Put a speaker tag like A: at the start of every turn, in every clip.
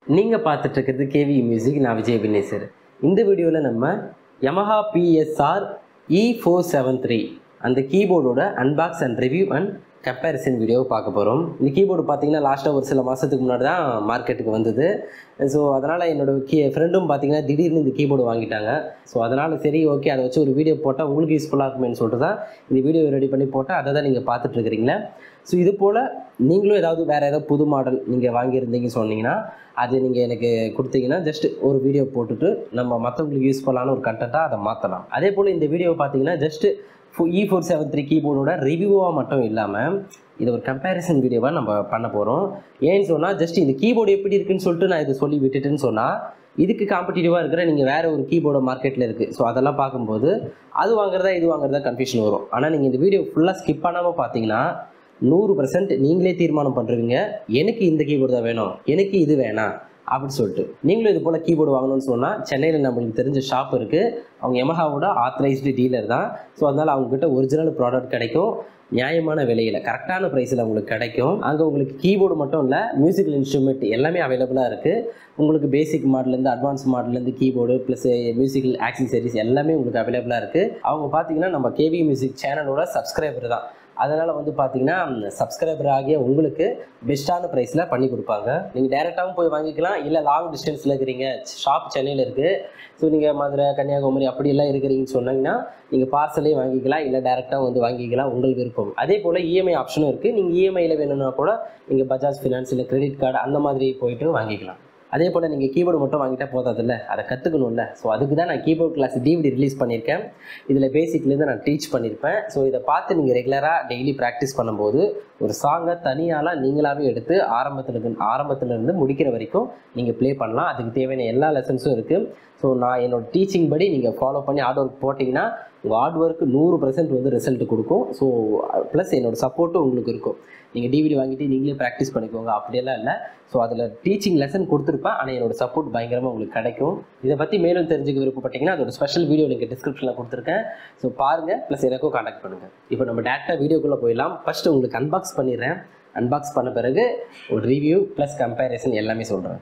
A: நீங்கள் பார்த்துட்டு இருக்கிறது கேவி மியூசிக் நான் விஜய் வினேசர் இந்த வீடியோவில் நம்ம Yamaha PSR E four seven three அந்த கீபோர்டோட unbox and review and comparison video பார்க்க போகிறோம் இந்த கீபோர்டு பார்த்தீங்கன்னா லாஸ்ட்டாக ஒரு சில மாதத்துக்கு முன்னாடி தான் மார்க்கெட்டுக்கு வந்தது ஸோ அதனால் என்னோட கீ ஃப்ரெண்டும் பார்த்தீங்கன்னா திடீர்னு இந்த கீபோர்டு வாங்கிட்டாங்க ஸோ அதனால் சரி ஓகே அதை வச்சு ஒரு வீடியோ போட்டால் உங்களுக்கு யூஸ்ஃபுல்லாக இருக்குமேனு சொல்லிட்டு தான் இந்த வீடியோ ரெடி பண்ணி போட்டால் அதை தான் நீங்கள் பார்த்துட்டு இருக்கிறீங்களா ஸோ இது போல் நீங்களும் ஏதாவது வேறு ஏதாவது புது மாடல் நீங்கள் வாங்கியிருந்தீங்கன்னு சொன்னீங்கன்னா அது நீங்கள் எனக்கு கொடுத்தீங்கன்னா ஜஸ்ட் ஒரு வீடியோ போட்டுட்டு நம்ம மற்றவங்களுக்கு யூஸ்ஃபுல்லான ஒரு கண்டென்ட்டாக அதை மாற்றலாம் அதே போல் இந்த வீடியோவை பார்த்தீங்கன்னா just E four seven three கீபோர்டோட ரிவ்யூவாக மட்டும் இல்லாமல் இது ஒரு கம்பேரிசன் வீடியோவாக நம்ம பண்ண போகிறோம் ஏன்னு சொன்னால் ஜஸ்ட் இந்த கீபோர்டு எப்படி இருக்குன்னு சொல்லிட்டு நான் இதை சொல்லி விட்டுட்டேன்னு சொன்னால் இதுக்கு காம்படிட்டிவாக இருக்கிற நீங்கள் வேறு ஒரு கீபோர்டு மார்க்கெட்டில் இருக்குது ஸோ அதெல்லாம் பார்க்கும்போது அது வாங்குறதா இது வாங்குறதா கன்ஃபியூஷன் வரும் ஆனால் நீங்கள் இந்த வீடியோ ஃபுல்லாக ஸ்கிப் பண்ணாமல் பார்த்தீங்கன்னா நூறு பர்சன்ட் நீங்களே தீர்மானம் பண்ணுறீங்க எனக்கு இந்த கீபோர்டு தான் வேணும் எனக்கு இது வேணாம் அப்படின்னு சொல்லிட்டு நீங்களும் இது போல் கீபோர்டு வாங்கணும்னு சொன்னால் சென்னையில் நம்மளுக்கு தெரிஞ்ச ஷாப் இருக்குது அவங்க எமஹாவோட ஆத்தரைஸ்டு டீலர் தான் ஸோ அதனால் அவங்கக்கிட்ட ஒரிஜினல் ப்ராடக்ட் கிடைக்கும் நியாயமான விலையில் கரெக்டான ப்ரைஸில் உங்களுக்கு கிடைக்கும் அங்கே உங்களுக்கு கீபோர்டு மட்டும் இல்லை மியூசிக்கல் இன்ஸ்ட்ருமெண்ட் எல்லாமே அவைலபிளாக இருக்குது உங்களுக்கு பேசிக் மாடலேருந்து அட்வான்ஸ் மாடலேருந்து கீபோர்டு ப்ளஸ் மியூசிக்கல் ஆக்சசரிஸ் எல்லாமே உங்களுக்கு அவைலபிளாக இருக்குது அவங்க பார்த்தீங்கன்னா நம்ம கேவி மியூசிக் சேனலோட சப்ஸ்கிரைபர் தான் அதனால் வந்து பார்த்தீங்கன்னா சப்ஸ்கிரைபர் ஆகிய உங்களுக்கு பெஸ்ட்டான ப்ரைஸில் பண்ணி கொடுப்பாங்க நீங்கள் டேரெக்டாகவும் போய் வாங்கிக்கலாம் இல்லை லாங் டிஸ்டன்ஸில் இருக்கிறீங்க ஷாப் சென்னையில் இருக்குது ஸோ நீங்கள் மதுரை கன்னியாகுமரி அப்படியெல்லாம் இருக்கிறீங்கன்னு சொன்னீங்கன்னா நீங்கள் பார்சலே வாங்கிக்கலாம் இல்லை டேரெக்டாக வந்து வாங்கிக்கலாம் உங்கள் விருப்பம் அதே போல் இஎம்ஐ ஆப்ஷனும் இருக்குது நீங்கள் இஎம்ஐயில் வேணும்னா கூட நீங்கள் பஜாஜ் ஃபினான்ஸ் இல்லை கிரெடிட் கார்டு அந்த மாதிரி போயிட்டு வாங்கிக்கலாம் அதே போல் நீங்கள் கீபோர்டு மட்டும் வாங்கிட்டா போதாதுல்ல அதை கற்றுக்கணும்ல ஸோ அதுக்கு தான் நான் கீபோர்ட் கிளாஸ் டிவிடி ரிலீஸ் பண்ணியிருக்கேன் இதில் பேசிக்லேருந்து நான் டீச் பண்ணியிருப்பேன் ஸோ இதை பார்த்து நீங்கள் ரெகுலராக டெய்லி ப்ராக்டிஸ் பண்ணும்போது ஒரு சாங்கை தனியாலாம் நீங்களாகவே எடுத்து ஆரம்பத்தில் ஆரம்பத்துலேருந்து முடிக்கிற வரைக்கும் நீங்கள் ப்ளே பண்ணலாம் அதுக்கு தேவையான எல்லா லெசன்ஸும் இருக்குது ஸோ நான் என்னோட டீச்சிங் படி நீங்கள் ஃபாலோ பண்ணி ஹார்ட் ஒர்க் போட்டிங்கன்னா உங்கள் ஹார்ட் ஒர்க்கு நூறு பர்சன்ட் வந்து ரிசல்ட் கொடுக்கும் ஸோ ப்ளஸ் என்னோட சப்போர்ட்டும் உங்களுக்கு இருக்கும் நீங்கள் டிவிடி வாங்கிட்டு நீங்களே ப்ராக்டிஸ் பண்ணிக்கோங்க அப்படியெல்லாம் இல்லை ஸோ அதில் டீச்சிங் லெசன் கொடுத்துருப்பேன் ஆனால் என்னோட சப்போர்ட் பயங்கரமாக உங்களுக்கு கிடைக்கும் இதை பற்றி மேலும் தெரிஞ்சுக்க விருப்பப்பட்டீங்கன்னா அதோட ஸ்பெஷல் வீடியோ நீங்கள் டிஸ்கிரிப்ஷனில் கொடுத்துருக்கேன் ஸோ பாருங்கள் ப்ளஸ் எனக்கும் காண்டாக்ட் பண்ணுங்கள் இப்போ நம்ம டேரெக்டாக வீடியோக்குள்ளே போயிடலாம் ஃபஸ்ட்டு உங்களுக்கு அன்பாக்ஸ் பண்ணிடுறேன் அன்பாக்ஸ் பண்ண பிறகு ஒரு ரிவ்யூ ப்ளஸ் கம்பேரிசன் எல்லாமே சொல்கிறேன்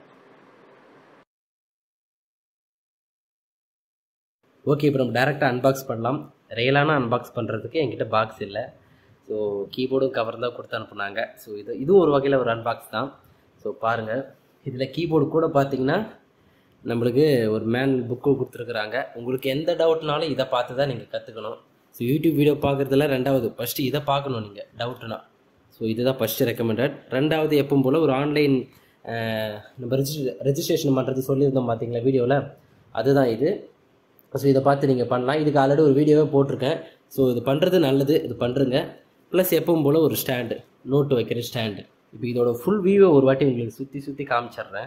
A: ஓகே இப்போ நம்ம டேரெக்டாக அன்பாக்ஸ் பண்ணலாம் ரியலான அன்பாக்ஸ் பண்ணுறதுக்கு என்கிட்ட பாக்ஸ் இல்லை ஸோ கீபோர்டும் கவர் தான் கொடுத்து அனுப்புனாங்க ஸோ இது இதுவும் ஒரு வகையில் ஒரு அன்பாக்ஸ் தான் ஸோ பாருங்கள் இதில் கீபோர்டு கூட பார்த்தீங்கன்னா நம்மளுக்கு ஒரு மேன் புக்கு கொடுத்துருக்குறாங்க உங்களுக்கு எந்த டவுட்னாலும் இதை பார்த்து தான் நீங்கள் கற்றுக்கணும் ஸோ யூடியூப் வீடியோ பார்க்குறதுல ரெண்டாவது ஃபஸ்ட்டு இதை பார்க்கணும் நீங்கள் டவுட்டுனா ஸோ இதுதான் ஃபஸ்ட்டு ரெக்கமெண்டட் ரெண்டாவது எப்பவும் போல் ஒரு ஆன்லைன் நம்ம ரெஜிஸ்ட்ரே ரெஜிஸ்ட்ரேஷன் பண்ணுறது சொல்லியிருந்தோம் பார்த்தீங்களா வீடியோவில் அதுதான் இது ஸோ இதை பார்த்து நீங்கள் பண்ணலாம் இதுக்கு ஆல்ரெடி ஒரு வீடியோவே போட்டிருக்கேன் ஸோ இது பண்ணுறது நல்லது இது பண்ணுறங்க ப்ளஸ் எப்பவும் போல் ஒரு ஸ்டாண்டு நோட்டு வைக்கிற ஸ்டாண்டு இப்போ இதோட ஃபுல் வியூவை ஒரு வாட்டி உங்களுக்கு சுற்றி சுற்றி காமிச்சிட்றேன்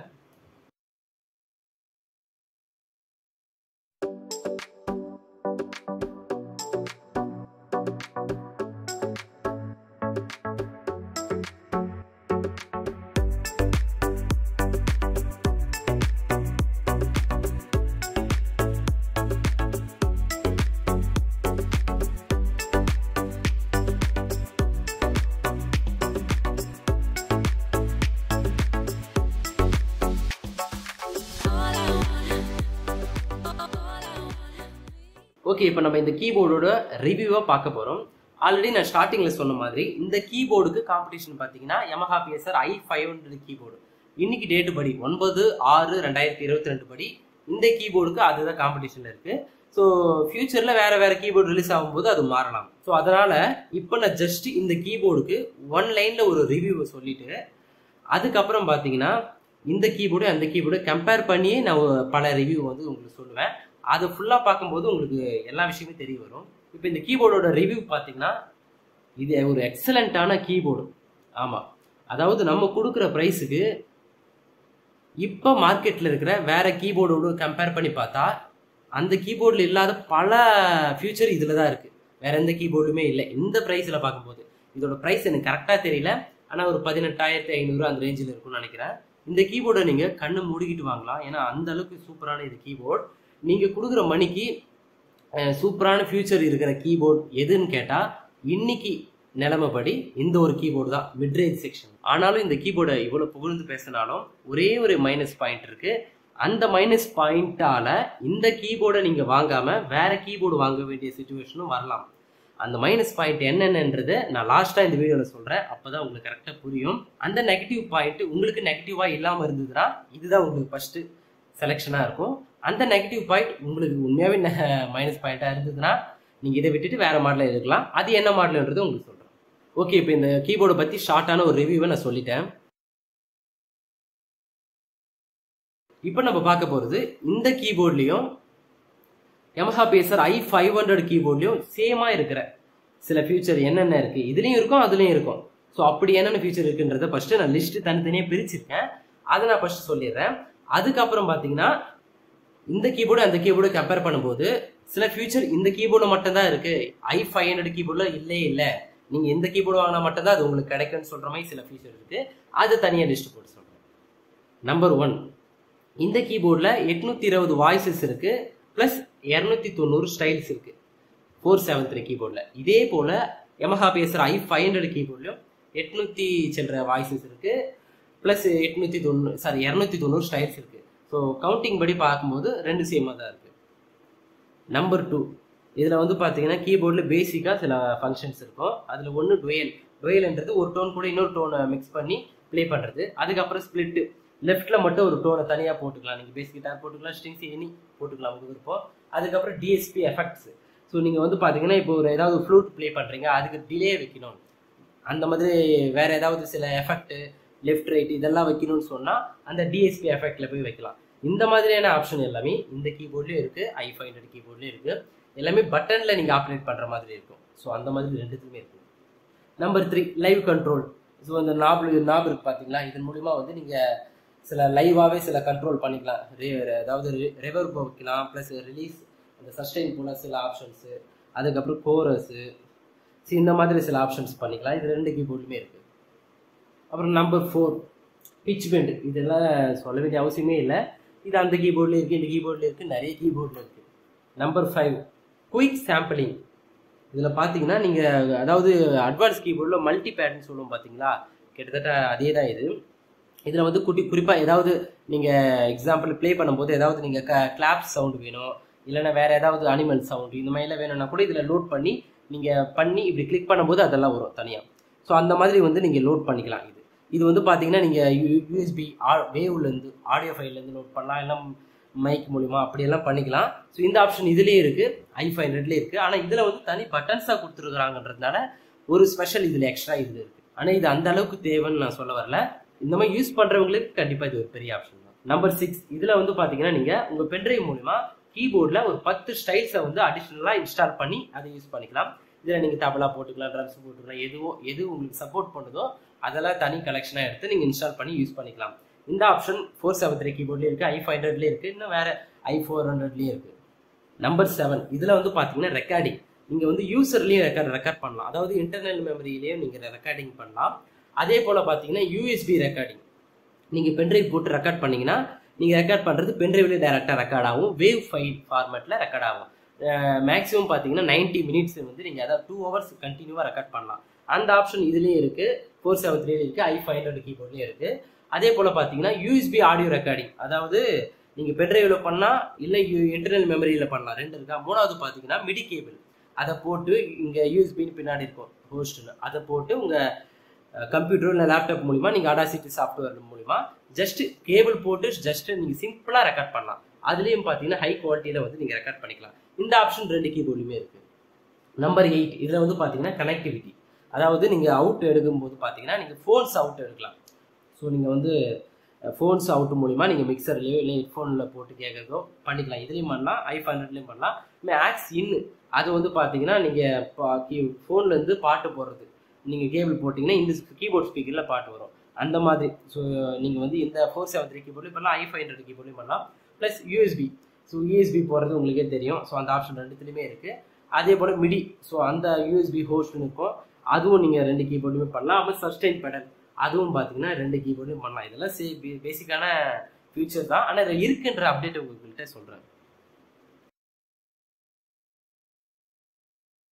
A: ஓகே இப்போ நம்ம இந்த கீபோர்டோட ரிவ்யூவாக பார்க்க போகிறோம் ஆல்ரெடி நான் ஸ்டார்டிங்கில் சொன்ன மாதிரி இந்த கீபோர்டுக்கு காம்படிஷன் பார்த்தீங்கன்னா Yamaha PSR I five hundred keyboard இன்னைக்கு டேட்டு படி ஒன்பது ஆறு ரெண்டாயிரத்தி இருபத்தி ரெண்டு படி இந்த கீபோர்டுக்கு அதுதான் காம்படிஷனில் இருக்குது ஸோ ஃபியூச்சரில் வேறு வேறு கீபோர்டு ரிலீஸ் ஆகும்போது அது மாறலாம் ஸோ அதனால் இப்போ நான் ஜஸ்ட் இந்த கீபோர்டுக்கு ஒன் லைனில் ஒரு ரிவ்யூவை சொல்லிட்டு அதுக்கப்புறம் பார்த்தீங்கன்னா இந்த கீபோர்டு அந்த கீபோர்டு கம்பேர் பண்ணியே நான் பல ரிவ்யூ வந்து உங்களுக்கு சொல்லுவேன் அதை ஃபுல்லாக பார்க்கும்போது உங்களுக்கு எல்லா விஷயமே தெரிய வரும் இப்போ இந்த கீபோர்டோட ரிவ்யூ பார்த்தீங்கன்னா இது ஒரு எக்ஸலண்ட்டான கீபோர்டு ஆமாம் அதாவது நம்ம கொடுக்குற ப்ரைஸுக்கு இப்போ மார்க்கெட்டில் இருக்கிற வேற கீபோர்டோடு கம்பேர் பண்ணி பார்த்தா அந்த கீபோர்டில் இல்லாத பல ஃபியூச்சர் இதில் தான் இருக்குது வேற எந்த கீபோர்டுமே இல்லை இந்த ப்ரைஸில் பார்க்கும்போது இதோட ப்ரைஸ் எனக்கு கரெக்டாக தெரியல ஆனால் ஒரு பதினெட்டாயிரத்தி ஐநூறு அந்த ரேஞ்சில் இருக்கும்னு நினைக்கிறேன் இந்த கீபோர்டை நீங்கள் கண்ணு மூடிக்கிட்டு வாங்கலாம் ஏன்னா அந்த அளவுக்கு சூப்பரான இது கீபோர்ட் நீங்கள் கொடுக்குற மணிக்கு சூப்பரான ஃபியூச்சர் இருக்கிற கீபோர்ட் எதுன்னு கேட்டால் இன்னைக்கு நிலைமைப்படி இந்த ஒரு கீபோர்டு தான் மிட்ரேஞ்ச் செக்ஷன் ஆனாலும் இந்த கீபோர்டை இவ்வளோ புகழ்ந்து பேசினாலும் ஒரே ஒரு மைனஸ் பாயிண்ட் இருக்கு அந்த மைனஸ் பாயிண்டால இந்த கீபோர்டை நீங்க வாங்காம வேற கீபோர்டு வாங்க வேண்டிய சுச்சுவேஷனும் வரலாம் அந்த மைனஸ் பாயிண்ட் என்னென்னன்றதை நான் லாஸ்ட்டாக இந்த வீடியோவில் சொல்கிறேன் அப்போ தான் உங்களுக்கு கரெக்டாக புரியும் அந்த நெகட்டிவ் பாயிண்ட் உங்களுக்கு நெகட்டிவாக இல்லாமல் இருந்ததுன்னா இதுதான் உங்களுக்கு ஃபஸ்ட்டு செலெக்ஷனாக இருக்கும் அந்த நெகட்டிவ் பாயிண்ட் உங்களுக்கு உண்மையாகவே மைனஸ் பாயிண்ட்டாக இருந்ததுன்னா நீங்கள் இதை விட்டுட்டு வேறு மாடலில் இருக்கலாம் அது என்ன மாடல்ன்றது உங்களுக்கு சொல்கிறேன் ஓகே இப்போ இந்த கீபோர்டை பற்றி ஷார்ட்டான ஒரு ரிவ்யூவை நான் சொல்லிட்டேன் இப்போ நம்ம பார்க்க போகிறது இந்த கீபோர்ட்லேயும் Yamaha PSR I five hundred கீபோர்ட்லையும் சேமாக இருக்கிற சில ஃபியூச்சர் என்னென்ன இருக்குது இதுலேயும் இருக்கும் அதுலேயும் இருக்கும் ஸோ அப்படி என்னென்ன ஃபியூச்சர் இருக்குன்றத ஃபஸ்ட்டு நான் லிஸ்ட்டு தனித்தனியாக பிரிச்சிருக்கேன் அதை நான் ஃபஸ்ட்டு சொல்லிடுறேன் அதுக்கப்புறம் பார்த்தீங்கன்னா இந்த கீபோர்டு அந்த கீபோர்டு கம்பேர் பண்ணும்போது சில ஃபியூச்சர் இந்த கீபோர்டு மட்டும்தான் இருக்குது ஐ ஃபைவ் ஹண்ட்ரட் கீபோர்டில் இல்லை இல்லை நீங்கள் எந்த கீபோர்டு வாங்கினா மட்டும்தான் அது உங்களுக்கு கிடைக்கும்னு சொல்கிற மாதிரி சில ஃபியூச்சர் இருக்குது அது தனியாக லிஸ்ட் போட்டு சொல்கிறேன் நம்பர் ஒன் இந்த கீபோர்டில் எட்நூற்றி இருபது வாய்ஸஸ் இருக்குது ப்ளஸ் இரநூத்தி தொண்ணூறு ஸ்டைல்ஸ் இருக்குது ஃபோர் செவன் த்ரீ கீபோர்டில் இதே போல் Yamaha பேசுகிற ஐ ஃபைவ் ஹண்ட்ரட் கீபோர்ட்லையும் எட்நூற்றி சில்லற வாய்ஸஸ் இருக்குது ப்ளஸ் எட்நூற்றி தொண்ணூறு சாரி இரநூத்தி தொண்ணூறு ஸ்டைல்ஸ் இருக்குது ஸோ கவுண்டிங் படி பார்க்கும்போது ரெண்டு சேமாக தான் இருக்குது நம்பர் டூ இதில் வந்து பார்த்தீங்கன்னா கீபோர்டில் பேசிக்காக சில ஃபங்க்ஷன்ஸ் இருக்கும் அதில் ஒன்று டுவெல் டுவெல்ன்றது ஒரு டோன் கூட இன்னொரு டோனை மிக்ஸ் பண்ணி ப்ளே பண்ணுறது அதுக்கப்புறம் ஸ்ப்ளிட்டு லெஃப்ட்டில் மட்டும் ஒரு டோனை தனியாக போட்டுக்கலாம் நீங்கள் பேஸ் கிட்டார் போட்டுக்கலாம் ஸ்ட்ரிங்ஸ் எனி போட்டுக்கலாம் உங்கள் விருப்பம் அதுக்கப்புறம் டிஎஸ்பி எஃபெக்ட்ஸ் ஸோ நீங்கள் வந்து பார்த்தீங்கன்னா இப்போ ஒரு ஏதாவது ஃப்ளூட் ப்ளே பண்ணுறீங்க அதுக்கு டிலே வைக்கணும் அந்த மாதிரி வேறு ஏதாவது சில எஃபெக்ட்டு லெஃப்ட் ரைட் இதெல்லாம் வைக்கணும்னு சொன்னால் அந்த டிஎஸ்பி எஃபெக்டில் போய் வைக்கலாம் இந்த மாதிரியான ஆப்ஷன் எல்லாமே இந்த கீபோர்ட்லேயும் இருக்குது ஐ ஃபைவ் ஹண்ட்ரட் கீபோர்ட்லேயும் இருக்குது எல்லாமே பட்டனில் நீங்கள் ஆப்ரேட் பண்ணுற மாதிரி இருக்கும் ஸோ அந்த மாதிரி ரெண்டுத்துக்குமே இருக்குது number three live control so அந்த நாப் நாப் இருக்கு பார்த்தீங்களா இதன் மூலிமா வந்து நீங்கள் சில லைவாகவே சில கண்ட்ரோல் பண்ணிக்கலாம் re- அதாவது ரெவர் வைக்கலாம் ப்ளஸ் ரிலீஸ் அந்த சஸ்டெயின் போல சில ஆப்ஷன்ஸு அதுக்கப்புறம் கோரஸு இந்த மாதிரி சில ஆப்ஷன்ஸ் பண்ணிக்கலாம் இது ரெண்டு கீபோர்டுமே இருக்குது அப்புறம் நம்பர் ஃபோர் பிச் பெண்ட் இதெல்லாம் சொல்ல வேண்டிய அவசியமே இல்லை இது அந்த கீபோர்டில் இருக்குது இந்த கீபோர்டில் இருக்குது நிறைய கீபோர்டில் இருக்குது நம்பர் ஃபைவ் குயிக் சாம்பிளிங் இதில் பார்த்தீங்கன்னா நீங்கள் அதாவது அட்வான்ஸ் கீபோர்டில் மல்டி பேட்னு சொல்லுவோம் பார்த்தீங்களா கிட்டத்தட்ட அதே தான் இது இதில் வந்து குட்டி குறிப்பாக ஏதாவது நீங்கள் எக்ஸாம்பிள் ப்ளே பண்ணும்போது ஏதாவது நீங்கள் க கிளாப் சவுண்ட் வேணும் இல்லைன்னா வேறு ஏதாவது அனிமல் சவுண்ட் இந்த மாதிரிலாம் வேணும்னா கூட இதில் லோட் பண்ணி நீங்கள் பண்ணி இப்படி கிளிக் பண்ணும்போது அதெல்லாம் வரும் தனியாக ஸோ அந்த மாதிரி வந்து நீங்கள் லோட் பண்ணிக்கலாம் இது இது வந்து பார்த்தீங்கன்னா நீங்கள் யூஎஸ்பி ஆ வேவ்லேருந்து ஆடியோ ஃபைல்லேருந்து லோட் பண்ணலாம் இல்லை மைக் மூலிமா அப்படியெல்லாம் பண்ணிக்கலாம் ஸோ இந்த ஆப்ஷன் இதுலேயே இருக்குது ஐ ஃபைவ் ஹண்ட்ரட்லேயே இருக்குது ஆனால் இதில் வந்து தனி பட்டன்ஸாக கொடுத்துருக்குறாங்கன்றதுனால ஒரு ஸ்பெஷல் இதில் எக்ஸ்ட்ரா இது இருக்குது ஆனால் இது அந்த அளவுக்கு தேவைன்னு நான் சொல்ல வரல இந்த மாதிரி யூஸ் பண்ணுறவங்களுக்கு கண்டிப்பாக இது ஒரு பெரிய ஆப்ஷன் தான் நம்பர் சிக்ஸ் இதில் வந்து பார்த்தீங்கன்னா நீங்கள் உங்கள் பென்ட்ரைவ் மூலிமா கீபோர்டில் ஒரு பத்து ஸ்டைல்ஸை வந்து அடிஷ்னலாக இன்ஸ்டால் பண்ணி அதை யூஸ் பண்ணிக்கலாம் இதில் நீங்கள் தபலா போட்டுக்கலாம் ட்ரம்ஸ் போட்டுக்கலாம் எதுவோ எது உங்களுக்கு சப்போர்ட் பண்ணுதோ அதெல்லாம் தனி கலெக்ஷனாக எடுத்து நீங்கள் இன்ஸ்டால் பண்ணி யூஸ் பண்ணிக்கலாம் இந்த ஆப்ஷன் ஃபோர் செவன் த்ரீ கீபோர்ட்லேயும் இருக்குது ஐ ஃபைவ் ஹண்ட்ரட்லேயும் இருக்குது இன்னும் வேறு ஐ ஃபோர் ஹண்ட்ரட்லேயும் இருக்குது நம்பர் செவன் இதில் வந்து பார்த்தீங்கன்னா ரெக்கார்டிங் நீங்கள் வந்து யூசர்லேயும் ரெக்கார்ட் ரெக்கார்ட் பண்ணலாம் அதாவது இன்டர்னல் மெமரியிலையும் நீங்கள் ரெக்கார்டிங் பண்ணலாம் அதே போல் பார்த்தீங்கன்னா யூஎஸ்பி ரெக்கார்டிங் நீங்கள் பென்ட்ரைவ் போட்டு ரெக்கார்ட் பண்ணீங்கன்னா நீங்கள் ரெக்கார்ட் பண்ணுறது பென்ட்ரைவ்லேயே டேரெக்டாக ரெக்கார்ட் ஆகும் வேவ் ஃபைல் ஃபார்மேட்டில் ரெக்கார்ட் ஆகும் மேக்ஸிமம் பார்த்தீங்கன்னா 90 மினிட்ஸ் வந்து நீங்கள் அதாவது டூ ஹவர்ஸ் கண்டினியூவாக ரெக்கார்ட் பண்ணலாம் அந்த ஆப்ஷன் இதுலேயும் இருக்குது ஃபோர் செவன் த்ரீல இருக்குது ஐ ஃபைவ் ஹண்ட்ரட் கீபோர்ட்லேயும் இருக்குது அதே போல் பார்த்தீங்கன்னா யூஎஸ்பி ஆடியோ ரெக்கார்டிங் அதாவது நீங்கள் பென்ட்ரைவில் பண்ணால் இல்லை இன்டர்னல் மெமரியில் பண்ணலாம் ரெண்டு இருக்கா மூணாவது பார்த்தீங்கன்னா மிடி கேபிள் அதை போட்டு இங்கே யூஎஸ்பின்னு பின்னாடி இருக்கும் ஹோஸ்ட்னு அதை போட்டு உங்கள் கம்ப்யூட்டர் இல்லை லேப்டாப் மூலிமா நீங்கள் அடாசிட்டி சாஃப்ட்வேர் மூலிமா ஜஸ்ட் கேபிள் போட்டு ஜஸ்ட் நீங்கள் சிம்பிளாக ரெக்கார்ட் பண்ணலாம் அதுலேயும் பார்த்தீங்கன்னா ஹை குவாலிட்டியில் வந்து நீங்கள் ரெக்கார்ட் பண்ணிக்கலாம் இந்த ஆப்ஷன் ரெண்டு கீபோர்டுமே இருக்குது நம்பர் எயிட் இதில் வந்து பார்த்தீங்கன்னா கனெக்டிவிட்டி அதாவது நீங்கள் அவுட் எடுக்கும்போது பார்த்தீங்கன்னா நீங்கள் ஃபோன்ஸ் அவுட் எடுக்கலாம் ஸோ நீங்கள் வந்து ஃபோன்ஸ் அவுட் மூலிமா நீங்கள் மிக்சர்லேயோ இல்லை ஹெட்ஃபோனில் போட்டு கேட்குறதோ பண்ணிக்கலாம் இதுலேயும் பண்ணலாம் ஐ ஹண்ட்ரட்லேயும் பண்ணலாம் இனிமேல் ஆக்ஸ் இன்னு அது வந்து பார்த்தீங்கன்னா நீங்கள் ஃபோன்லேருந்து பாட்டு போடுறது நீங்கள் கேபிள் போட்டிங்கன்னா இந்த கீபோர்ட் ஸ்பீக்கரில் பாட்டு வரும் அந்த மாதிரி ஸோ நீங்கள் வந்து இந்த ஃபோர் செவன் த்ரீ கீபோர்ட்லையும் பண்ணலாம் ஐ ஃபைவ் ஹண்ட்ரட் கீபோர்ட்லையும் பண்ணலாம் ப்ளஸ் யூஎஸ்பி ஸோ யூஎஸ்பி போகிறது உங்களுக்கே தெரியும் ஸோ அந்த ஆப்ஷன் ரெண்டுத்துலேயுமே இருக்குது அதே போல் மிடி ஸோ அந்த யூஎஸ்பி ஹோஸ்ட்னு இருக்கும் அதுவும் நீங்கள் ரெண்டு கீபோர்டுமே பண்ணலாம் அப்புறம் சஸ்டெயின் பெடல் அதுவும் பார்த்தீங்கன்னா ரெண்டு கீபோர்டையும் பண்ணலாம் இதெல்லாம் சே பேசிக்கான ஃபியூச்சர் தான் ஆனால் இதில் இருக்குன்ற அப்டேட் உங்கள்கிட்ட சொல்கிறேன்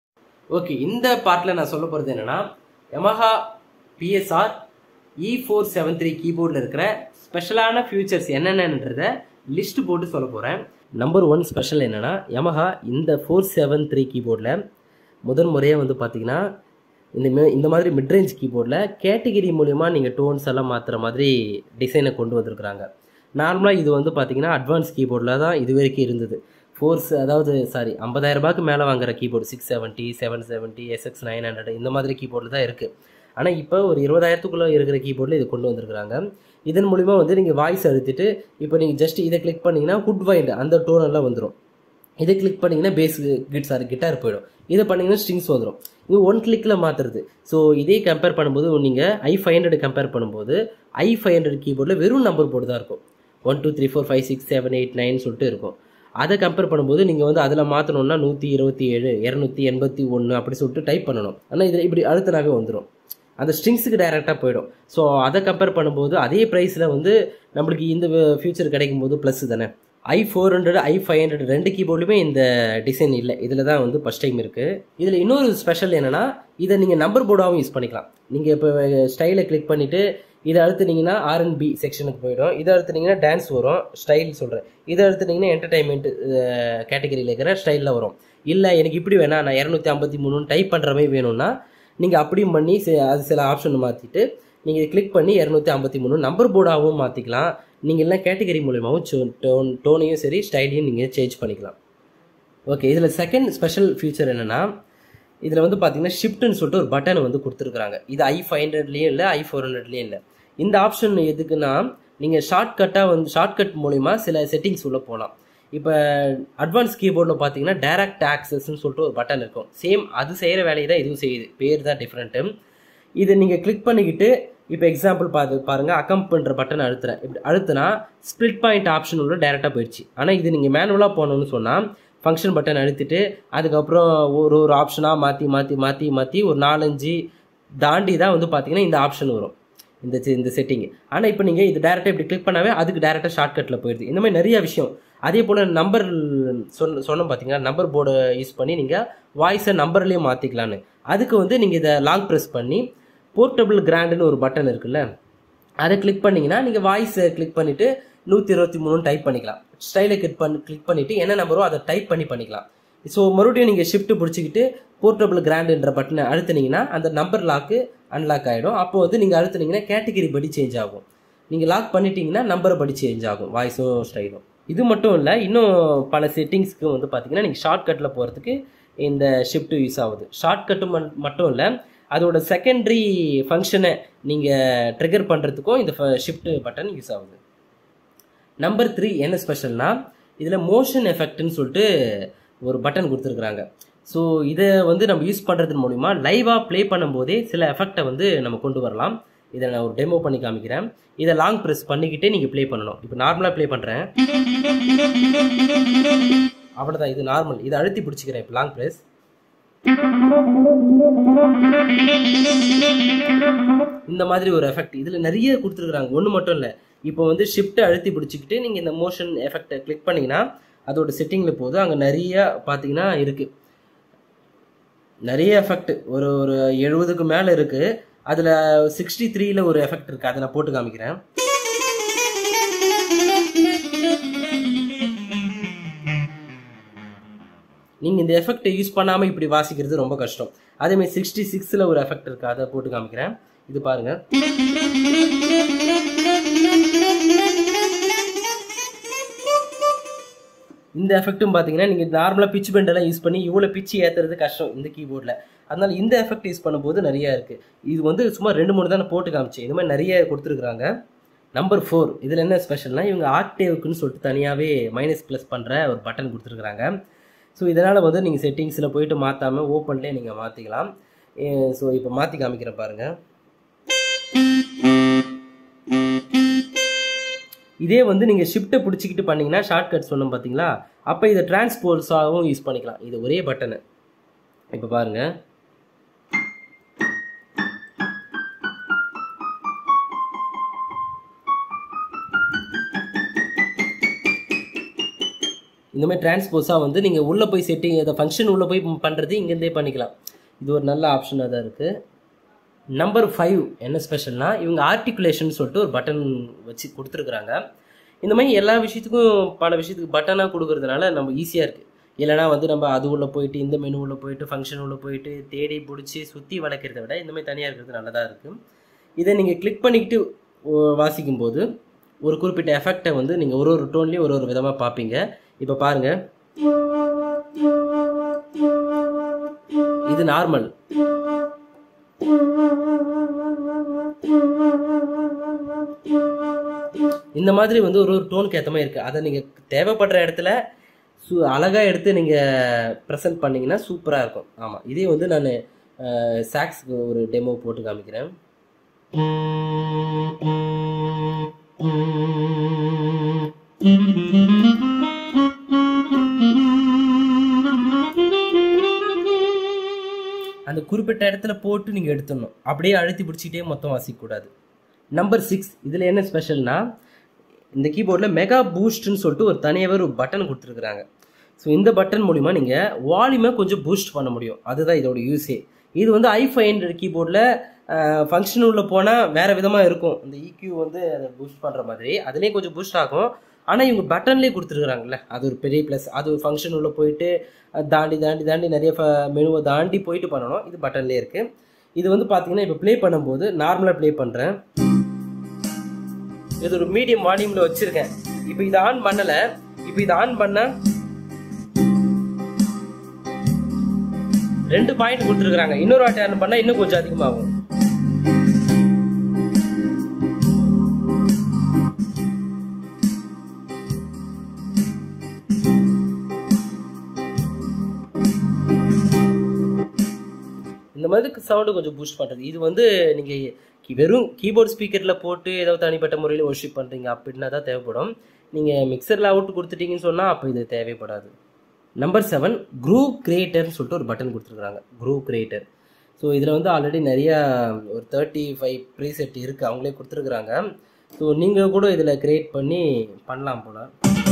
A: ஓகே இந்த பார்ட்டில் நான் சொல்ல போகிறது என்னென்னா Yamaha PSR E four seven three கீபோர்டில் இருக்கிற ஸ்பெஷலான ஃபியூச்சர்ஸ் என்னென்னன்றத லிஸ்ட் போட்டு சொல்ல போகிறேன் நம்பர் ஒன் ஸ்பெஷல் என்னென்னா Yamaha இந்த ஃபோர் செவன் த்ரீ கீபோர்டில் முதன் முறையாக வந்து பார்த்தீங்கன்னா இந்த மே இந்த மாதிரி மிட்ரேஞ்ச் கீபோர்டில் கேட்டகிரி மூலிமா நீங்கள் டோன்ஸ் எல்லாம் மாற்றுற மாதிரி டிசைனை கொண்டு வந்திருக்கிறாங்க நார்மலாக இது வந்து பார்த்தீங்கன்னா அட்வான்ஸ் கீபோர்டில் தான் இது வரைக்கும் இருந்தது ஃபோர்ஸ் அதாவது சாரி ஐம்பதாயிரம் ரூபாய்க்கு மேலே வாங்குற keyboard six seventy seven seventy SX nine hundred இந்த மாதிரி கீபோர்டில் தான் இருக்குது ஆனால் இப்போ ஒரு இருபதாயிரத்துக்குள்ளே இருக்கிற கீபோர்டில் இது கொண்டு வந்திருக்கிறாங்க இதன் மூலிமா வந்து நீங்கள் வாய்ஸ் அழுத்திட்டு இப்போ நீங்கள் ஜஸ்ட் இதை கிளிக் பண்ணிங்கன்னா குட் வைண்ட் அந்த டோன் எல்லாம் வந்துடும் இதை கிளிக் பண்ணிங்கன்னா பேஸ் கிட் சாரி கிட்டார் போயிடும் இதை பண்ணிங்கன்னா ஸ்ட்ரிங்ஸ் வந்துடும் இது ஒன் கிளிக்கில் மாற்றுறது ஸோ இதே கம்பேர் பண்ணும்போது நீங்கள் ஐ ஃபைவ் ஹண்ட்ரட் கம்பேர் பண்ணும்போது ஐ ஃபைவ் ஹண்ட்ரட் கீபோர்டில் வெறும் நம்பர் போர்டு தான் இருக்கும் one two three four five six seven eight nine சொல்லிட்டு இருக்கும் அதை கம்பேர் பண்ணும்போது நீங்கள் வந்து அதில் மாற்றணும்னா நூற்றி இருபத்தி ஏழு இரநூத்தி எண்பத்தி ஒன்று அப்படி சொல்லிட்டு டைப் பண்ணணும் ஆனால் இதில் இப்படி அழுத்தினாவே வந்துடும் அந்த ஸ்ட்ரிங்ஸுக்கு டைரெக்டாக போயிடும் ஸோ அதை கம்பேர் பண்ணும்போது அதே ப்ரைஸில் வந்து நம்மளுக்கு இந்த ஃபியூச்சர் கிடைக்கும் போது ப்ளஸ் தானே I four hundred I five hundred ரெண்டு கீபோர்டுமே இந்த டிசைன் இல்லை இதில் தான் வந்து ஃபஸ்ட் டைம் இருக்குது இதில் இன்னொரு ஸ்பெஷல் என்னென்னா இதை நீங்கள் நம்பர் போர்டாகவும் யூஸ் பண்ணிக்கலாம் நீங்கள் இப்போ ஸ்டைலை கிளிக் பண்ணிவிட்டு இதை அழுத்துனீங்கன்னா ஆர்என்பி செக்ஷனுக்கு போயிடும் இதை அழுத்துனீங்கன்னா டான்ஸ் வரும் ஸ்டைல் சொல்கிறேன் இதை அழுத்துனீங்கன்னா என்டர்டைன்மெண்ட் கேட்டகரியில் இருக்கிற ஸ்டைலில் வரும் இல்லை எனக்கு இப்படி வேணாம் நான் இரநூத்தி ஐம்பத்தி மூணுன்னு டைப் பண்ணுற மாதிரி வேணும்னா நீங்கள் அப்படியும் பண்ணி அது சில ஆப்ஷன் மாற்றிட்டு நீங்கள் கிளிக் பண்ணி இரநூத்தி ஐம்பத்தி மூணு நம்பர் போர்டாகவும் மாற்றிக்கலாம் நீங்கள் எல்லாம் கேட்டகரி மூலியமாகவும் டோன் டோனையும் சரி ஸ்டைலையும் நீங்கள் சேஞ்ச் பண்ணிக்கலாம் ஓகே இதில் செகண்ட் ஸ்பெஷல் ஃபியூச்சர் என்னென்னா இதில் வந்து பார்த்தீங்கன்னா ஷிஃப்ட்னு சொல்லிட்டு ஒரு பட்டன் வந்து கொடுத்துருக்குறாங்க இது ஐ ஃபைவ் ஹண்ட்ரட்லேயும் இல்லை ஐ ஃபோர் ஹண்ட்ரட்லேயும் இல்லை இந்த ஆப்ஷன் எதுக்குன்னா நீங்கள் ஷார்ட்கட்டாக வந்து ஷார்ட்கட் மூலிமா சில செட்டிங்ஸ் உள்ளே போகலாம் இப்போ அட்வான்ஸ் கீபோர்டில் பார்த்தீங்கன்னா டேரக்ட் ஆக்சஸ்ன்னு சொல்லிட்டு ஒரு பட்டன் இருக்கும் சேம் அது செய்கிற வேலையை தான் இதுவும் செய்யுது பேர் தான் டிஃப்ரெண்ட்டு இதை நீங்கள் கிளிக் பண்ணிக்கிட்டு இப்போ எக்ஸாம்பிள் பார்த்து பாருங்கள் அக்கம் பண்ணுற பட்டன் அழுத்துறேன் இப்படி அழுத்துனா ஸ்ப்ளிட் பாயிண்ட் ஆப்ஷன் உள்ள டேரெக்டாக போயிடுச்சு ஆனால் இது நீங்கள் மேனுவலாக போகணும்னு சொன்னால் ஃபங்க்ஷன் பட்டன் அழுத்திட்டு அதுக்கப்புறம் ஒரு ஒரு ஆப்ஷனாக மாற்றி மாற்றி மாற்றி மாற்றி ஒரு நாலஞ்சு தாண்டி தான் வந்து பார்த்தீங்கன்னா இந்த ஆப்ஷன் வரும் இந்த இந்த செட்டிங் ஆனால் இப்போ நீங்கள் இது டேரெக்டாக இப்படி கிளிக் பண்ணாவே அதுக்கு டேரெக்டாக ஷார்ட்கட்டில் போயிடுது இந்த மாதிரி நிறைய விஷயம் அதே போல் நம்பர் சொன்ன சொன்னோம் பார்த்தீங்கன்னா நம்பர் போர்டை யூஸ் பண்ணி நீங்கள் வாய்ஸை நம்பர்லேயே மாற்றிக்கலான்னு அதுக்கு வந்து நீங்கள் இதை லாங் ப்ரெஸ் பண்ணி போர்ட்டபிள் கிராண்டுன்னு ஒரு பட்டன் இருக்குல்ல அதை கிளிக் பண்ணிங்கன்னா நீங்கள் வாய்ஸை கிளிக் பண்ணிவிட்டு நூற்றி இருபத்தி மூணு டைப் பண்ணிக்கலாம் ஸ்டைலை கிளிக் பண்ணி கிளிக் பண்ணிவிட்டு என்ன நம்பரோ அதை டைப் பண்ணி பண்ணிக்கலாம் ஸோ மறுபடியும் நீங்கள் ஷிஃப்ட் பிடிச்சிக்கிட்டு போர்ட்டபிள் கிராண்டுன்ற பட்டனை அழுத்துனீங்கன்னா அந்த நம்பர் லாக்கு அன்லாக் ஆகிடும் அப்போ வந்து நீங்கள் அழுத்துனீங்கன்னா கேட்டகிரி படி சேஞ்ச் ஆகும் நீங்கள் லாக் பண்ணிட்டீங்கன்னா நம்பரை படி சேஞ்ச் ஆகும் வாய்ஸும் ஸ்டைலும் இது மட்டும் இல்லை இன்னும் பல செட்டிங்ஸ்க்கு வந்து பார்த்தீங்கன்னா நீங்கள் ஷார்ட்கட்டில் போகிறதுக்கு இந்த ஷிஃப்ட் யூஸ் ஆகுது ஷார்ட்கட்டு மட்டும் இல்லை அதோட செகண்டரி ஃபங்க்ஷனை நீங்கள் ட்ரிகர் பண்ணுறதுக்கும் இந்த ஷிஃப்ட் பட்டன் யூஸ் ஆகுது நம்பர் த்ரீ என்ன ஸ்பெஷல்னா இதில் மோஷன் எஃபெக்ட்னு சொல்லிட்டு ஒரு பட்டன் கொடுத்துருக்குறாங்க ஸோ இதை வந்து நம்ம யூஸ் பண்ணுறது மூலிமா லைவாக ப்ளே பண்ணும்போதே சில எஃபெக்டை வந்து நம்ம கொண்டு வரலாம் இதை நான் ஒரு டெமோ பண்ணி காமிக்கிறேன் இதை லாங் ப்ரெஸ் பண்ணிக்கிட்டே நீங்கள் ப்ளே பண்ணணும் இப்போ நார்மலாக ப்ளே பண்ணுறேன் அவ்வளோதான் இது நார்மல் இதை அழுத்தி பிடிச்சிக்கிறேன் இப்போ லாங் ப்ரெஸ் இந்த மாதிரி ஒரு எஃபெக்ட் இதில் நிறைய கொடுத்துருக்குறாங்க ஒன்று மட்டும் இல்லை இப்போ வந்து ஷிஃப்ட்டை அழுத்தி பிடிச்சிக்கிட்டு நீங்கள் இந்த மோஷன் எஃபெக்டை கிளிக் பண்ணிங்கன்னா அதோட செட்டிங்கில் போது அங்கே நிறைய பார்த்தீங்கன்னா இருக்குது நிறைய எஃபெக்ட் ஒரு ஒரு எழுபதுக்கு மேலே இருக்குது அதில் சிக்ஸ்டி த்ரீல ஒரு எஃபெக்ட் இருக்குது அதை நான் போட்டு காமிக்கிறேன் நீங்கள் இந்த எஃபெக்டை யூஸ் பண்ணாமல் இப்படி வாசிக்கிறது ரொம்ப கஷ்டம் அதேமாதிரி சிக்ஸ்டி சிக்ஸில் ஒரு எஃபெக்ட் இருக்குது அதை போட்டு காமிக்கிறேன் இது பாருங்கள் இந்த எஃபெக்ட்டும் பார்த்தீங்கன்னா நீங்கள் நார்மலாக பிச் பெண்டெல்லாம் யூஸ் பண்ணி இவ்வளோ பிச்சு ஏற்றுறது கஷ்டம் இந்த கீபோர்டில் அதனால இந்த எஃபெக்ட் யூஸ் பண்ணும்போது நிறையா இருக்குது இது வந்து சும்மா ரெண்டு மூணு தான் போட்டு காமிச்சேன் இது மாதிரி நிறைய கொடுத்துருக்குறாங்க நம்பர் ஃபோர் இதில் என்ன ஸ்பெஷல்னா இவங்க ஆக்டேவுக்குன்னு சொல்லிட்டு தனியாகவே மைனஸ் ப்ளஸ் பண்ணுற ஒரு பட்டன் கொடுத்துருக்குறாங்க ஸோ இதனால் வந்து நீங்கள் செட்டிங்ஸில் போயிட்டு மாற்றாமல் ஓப்பன்லேயே நீங்கள் மாற்றிக்கலாம் ஸோ இப்போ மாற்றி காமிக்கிறேன் பாருங்கள் இதே வந்து நீங்கள் ஷிஃப்ட்டை பிடிச்சிக்கிட்டு பண்ணீங்கன்னா ஷார்ட்கட் சொன்னோம் பார்த்தீங்களா அப்போ இதை டிரான்ஸ்போர்ட்ஸாகவும் யூஸ் பண்ணிக்கலாம் இது ஒரே பட்டனு இப்போ பாருங்கள் இந்த மாதிரி டிரான்ஸ்போஸாக வந்து நீங்கள் உள்ளே போய் செட்டிங் அந்த ஃபங்க்ஷன் உள்ளே போய் பண்ணுறது இங்கேருந்தே பண்ணிக்கலாம் இது ஒரு நல்ல ஆப்ஷனாக தான் இருக்குது நம்பர் ஃபைவ் என்ன ஸ்பெஷல்னா இவங்க ஆர்டிகுலேஷன் சொல்லிட்டு ஒரு பட்டன் வச்சு கொடுத்துருக்குறாங்க இந்த மாதிரி எல்லா விஷயத்துக்கும் பல விஷயத்துக்கு பட்டனாக கொடுக்கறதுனால நம்ம ஈஸியாக இருக்குது இல்லைனா வந்து நம்ம அது உள்ளே போயிட்டு இந்த மெனு உள்ளே போயிட்டு ஃபங்க்ஷன் உள்ளே போயிட்டு தேடி பிடிச்சி சுற்றி வளர்க்குறத விட இந்த மாதிரி தனியாக இருக்கிறது நல்லதாக இருக்குது இதை நீங்கள் கிளிக் பண்ணிக்கிட்டு ஓ- வாசிக்கும்போது ஒரு குறிப்பிட்ட எஃபெக்டை வந்து நீங்கள் ஒரு ஒரு டோன்லேயும் ஒரு ஒரு விதமாக பார்ப்பீங்க இப்போ பாருங்கள் இது நார்மல் இந்த மாதிரி வந்து ஒரு ஒரு டோனுக்கு ஏற்ற மாதிரி இருக்குது அதை நீங்கள் தேவைப்படுற இடத்துல சு அழகாக எடுத்து நீங்கள் ப்ரெசென்ட் பண்ணீங்கன்னா சூப்பராக இருக்கும் ஆமாம் இதே வந்து நான் சாக்ஸ்க்கு ஒரு டெமோ போட்டு காமிக்கிறேன் அந்த குறிப்பிட்ட இடத்துல போட்டு நீங்கள் எடுத்துடணும் அப்படியே அழுத்தி பிடிச்சிக்கிட்டே மொத்தம் வாசிக்கக்கூடாது நம்பர் சிக்ஸ் இதில் என்ன ஸ்பெஷல்னா இந்த கீபோர்டில் மெகா பூஸ்ட்னு சொல்லிட்டு ஒரு தனியாகவே ஒரு பட்டன் கொடுத்துருக்குறாங்க ஸோ இந்த பட்டன் மூலிமா நீங்கள் வால்யூமை கொஞ்சம் பூஸ்ட் பண்ண முடியும் அதுதான் இதோட யூஸே இது வந்து ஐ ஃபைவ் ஹண்ட்ரட் கீபோர்டில் ஃபங்க்ஷன் உள்ள போனால் வேறு விதமாக இருக்கும் இந்த EQ வந்து அதை பூஸ்ட் பண்ணுற மாதிரி அதுலேயே கொஞ்சம் பூஸ்ட் ஆகும் ஆனால் இவங்க பட்டன்லேயே கொடுத்துருக்குறாங்கல்ல அது ஒரு பெரிய ப்ளஸ் அது ஒரு ஃபங்க்ஷன் உள்ள போயிட்டு அது தாண்டி தாண்டி தாண்டி நிறைய மெனுவை தாண்டி போயிட்டு பண்ணணும் இது பட்டன்லேயே இருக்குது இது வந்து பார்த்தீங்கன்னா இப்போ ப்ளே பண்ணும்போது நார்மலாக ப்ளே பண்ணுறேன் இது ஒரு மீடியம் வால்யூமில் வச்சுருக்கேன் இப்போ இதை ஆன் பண்ணலை இப்போ இதை ஆன் பண்ண ரெண்டு பாயிண்ட் கொடுத்துருக்காங்க இன்னொரு வாட்டி ஆன் பண்ணால் இன்னும் கொஞ்சம் அதிகமாகும் இந்த மாதிரி சவுண்டு கொஞ்சம் பூஸ்ட் பண்ணுறது இது வந்து நீங்கள் வெறும் கீபோர்ட் ஸ்பீக்கரில் போட்டு ஏதோ தனிப்பட்ட முறையில் ஒர்ஷிப் பண்ணுறீங்க அப்படின்னா தான் தேவைப்படும் நீங்கள் மிக்சரில் அவுட் கொடுத்துட்டீங்கன்னு சொன்னால் அப்போ இது தேவைப்படாது நம்பர் செவன் குரூவ் கிரியேட்டர்னு சொல்லிட்டு ஒரு பட்டன் கொடுத்துருக்காங்க குரூவ் கிரியேட்டர் ஸோ இதில் வந்து ஆல்ரெடி நிறையா ஒரு தேர்ட்டி ஃபைவ் ப்ரீசெட் இருக்குது அவங்களே கொடுத்துருக்குறாங்க ஸோ நீங்கள் கூட இதில் கிரியேட் பண்ணி பண்ணலாம் போல்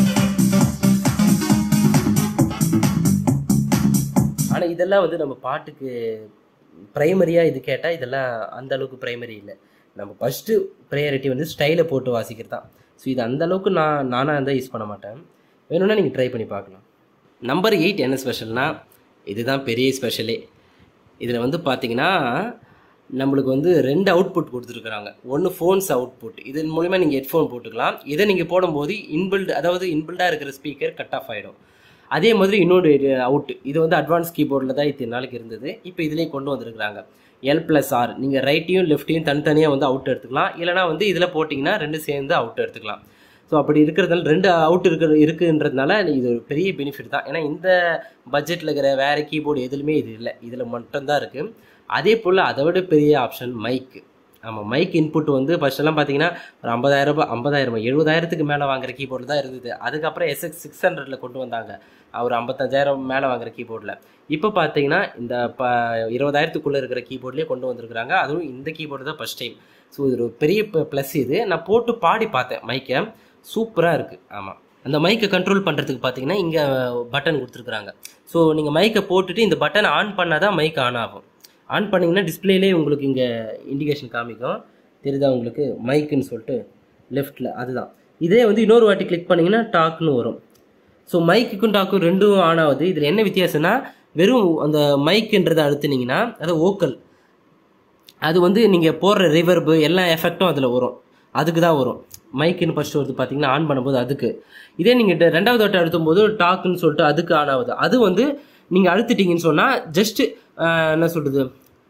A: ஆனால் இதெல்லாம் வந்து நம்ம பாட்டுக்கு ப்ரைமரியாக இது கேட்டால் இதெல்லாம் அந்த அளவுக்கு ப்ரைமரி இல்லை நம்ம ஃபஸ்ட்டு ப்ரையாரிட்டி வந்து ஸ்டைலை போட்டு வாசிக்கிறது தான் ஸோ இது அந்த அளவுக்கு நான் நானாக இருந்தால் யூஸ் பண்ண மாட்டேன் வேணும்னா நீங்கள் ட்ரை பண்ணி பார்க்கலாம் நம்பர் எயிட் என்ன ஸ்பெஷல்னா இதுதான் பெரிய ஸ்பெஷலே இதில் வந்து பார்த்தீங்கன்னா நம்மளுக்கு வந்து ரெண்டு அவுட்புட் கொடுத்துருக்குறாங்க ஒன்று ஃபோன்ஸ் அவுட்புட் இதன் மூலிமா நீங்கள் ஹெட்ஃபோன் போட்டுக்கலாம் இதை நீங்கள் போடும்போது இன்பில்டு அதாவது இன்பில்டாக இருக்கிற ஸ்பீக்கர் கட் ஆஃப் ஆகிடும் அதே மாதிரி இன்னொரு அவுட் இது வந்து அட்வான்ஸ் கீபோர்டில் தான் இத்தனை நாளைக்கு இருந்தது இப்போ இதுலேயும் கொண்டு வந்திருக்கிறாங்க எல் ப்ளஸ் ஆர் நீங்கள் ரைட்டையும் லெஃப்ட்டையும் தனித்தனியாக வந்து அவுட் எடுத்துக்கலாம் இல்லைனா வந்து இதில் போட்டிங்கன்னா ரெண்டு சேர்ந்து அவுட் எடுத்துக்கலாம் ஸோ அப்படி இருக்கிறதுனால ரெண்டு அவுட் இருக்கிற இருக்குன்றதுனால இது ஒரு பெரிய பெனிஃபிட் தான் ஏன்னா இந்த பட்ஜெட்டில் இருக்கிற வேறு கீபோர்டு எதுலையுமே இது இல்லை இதில் மட்டும்தான் இருக்குது அதே போல் அதை விட பெரிய ஆப்ஷன் மைக்கு ஆமாம் மைக் இன்புட் வந்து ஃபஸ்ட்டெல்லாம் பார்த்தீங்கன்னா ஒரு ஐம்பதாயிரம் ரூபாய் ஐம்பதாயிரம் எழுபதாயிரத்துக்கு மேலே வாங்குற கீபோர்டு தான் இருந்தது அதுக்கப்புறம் எஸ்எக்ஸ் சிக்ஸ் ஹண்ட்ரடில் கொண்டு வந்தாங்க ஒரு ஐம்பத்தஞ்சாயிரம் மேலே வாங்குற கீபோர்டில் இப்போ பார்த்தீங்கன்னா இந்த ப இருபதாயிரத்துக்குள்ளே இருக்கிற கீபோர்ட்லேயே கொண்டு வந்திருக்கிறாங்க அதுவும் இந்த கீபோர்டு தான் ஃபஸ்ட் டைம் ஸோ இது ஒரு பெரிய ப்ளஸ் இது நான் போட்டு பாடி பார்த்தேன் மைக்கை சூப்பராக இருக்குது ஆமாம் அந்த மைக்கை கண்ட்ரோல் பண்ணுறதுக்கு பார்த்தீங்கன்னா இங்கே பட்டன் கொடுத்துருக்குறாங்க ஸோ நீங்கள் மைக்கை போட்டுட்டு இந்த பட்டனை ஆன் பண்ணால் தான் மைக் ஆன் ஆகும் ஆன் பண்ணிங்கன்னா டிஸ்பிளேலே உங்களுக்கு இங்கே இண்டிகேஷன் காமிக்கும் தெரியுதா உங்களுக்கு மைக்குன்னு சொல்லிட்டு லெஃப்ட்டில் அதுதான் இதே வந்து இன்னொரு வாட்டி கிளிக் பண்ணிங்கன்னா டாக்னு வரும் ஸோ மைக்குக்கும் டாக்கும் ரெண்டும் ஆன் ஆகுது இதில் என்ன வித்தியாசம்னா வெறும் அந்த மைக்குன்றதை அழுத்துனீங்கன்னா அது ஓக்கல் அது வந்து நீங்கள் போடுற ரிவர்பு எல்லா எஃபெக்டும் அதில் வரும் அதுக்கு தான் வரும் மைக்குன்னு ஃபஸ்ட்டு வருது பார்த்தீங்கன்னா ஆன் பண்ணும்போது அதுக்கு இதே நீங்கள் ரெண்டாவது வாட்டி அழுத்தும் போது டாக்குன்னு சொல்லிட்டு அதுக்கு ஆன் ஆகுது அது வந்து நீங்கள் அழுத்திட்டீங்கன்னு சொன்னால் ஜஸ்ட்டு என்ன சொல்கிறது